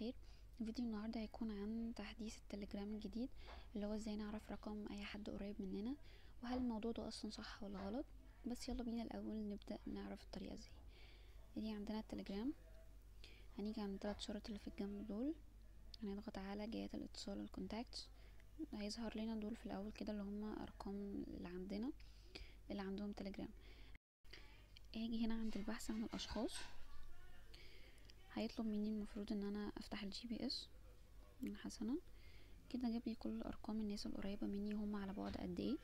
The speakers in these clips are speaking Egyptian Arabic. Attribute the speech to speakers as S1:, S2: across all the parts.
S1: الخير فيديو النهاردة هيكون عن تحديث التليجرام الجديد اللي هو ازاي نعرف رقم اي حد قريب مننا وهل الموضوع ده اصلا صح ولا غلط بس يلا بينا الاول نبدأ نعرف الطريقة ازاي دي عندنا التليجرام هنيجي عند الثلاث شرط اللي في الجنب دول هنضغط على جهات الاتصال الكونتاكت هيظهر لنا دول في الاول كده اللي هما ارقام اللي عندنا اللي عندهم تليجرام هاجي هنا عند البحث عن الاشخاص هيطلب مني المفروض ان انا افتح الجي بي اس حسنا كده جاب لي كل ارقام الناس القريبه مني هم على بعد قد ايه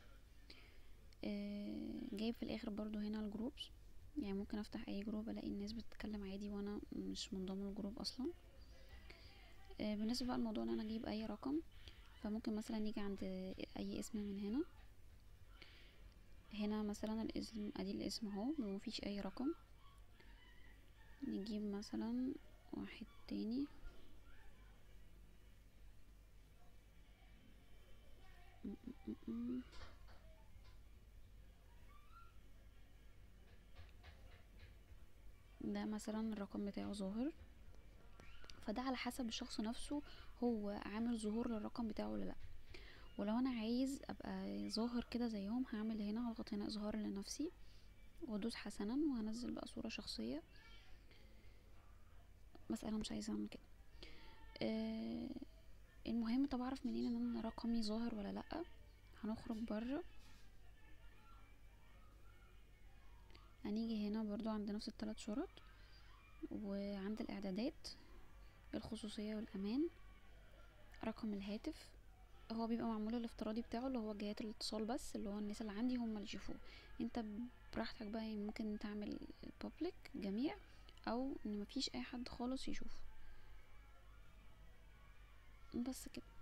S1: آه جايب في الاخر برضو هنا الجروبس يعني ممكن افتح اي جروب الاقي الناس بتتكلم عادي وانا مش منضم للجروب اصلا آه بالنسبه بقى الموضوع ان انا اجيب اي رقم فممكن مثلا نيجي عند اي اسم من هنا هنا مثلا الاسم ادي الاسم اهو مفيش اي رقم نجيب مثلا واحد تاني ده مثلا الرقم بتاعه ظاهر فده على حسب الشخص نفسه هو عامل ظهور للرقم بتاعه ولا لا ولو انا عايز ابقى ظاهر كده زيهم هعمل هنا هضغط هنا اظهار لنفسي وادوس حسنا وهنزل بقى صورة شخصية بس انا مش عايزه اعمل كده آه المهم طب اعرف منين ان انا رقمي ظاهر ولا لا هنخرج بره هنيجي هنا برضو عند نفس الثلاث شرط وعند الاعدادات الخصوصيه والامان رقم الهاتف هو بيبقى معمول الافتراضي بتاعه اللي هو جهات الاتصال بس اللي هو الناس اللي عندي هم اللي يشوفوه انت براحتك بقى يعني ممكن تعمل بابليك جميع او ان مفيش اي حد خالص يشوفه بس كده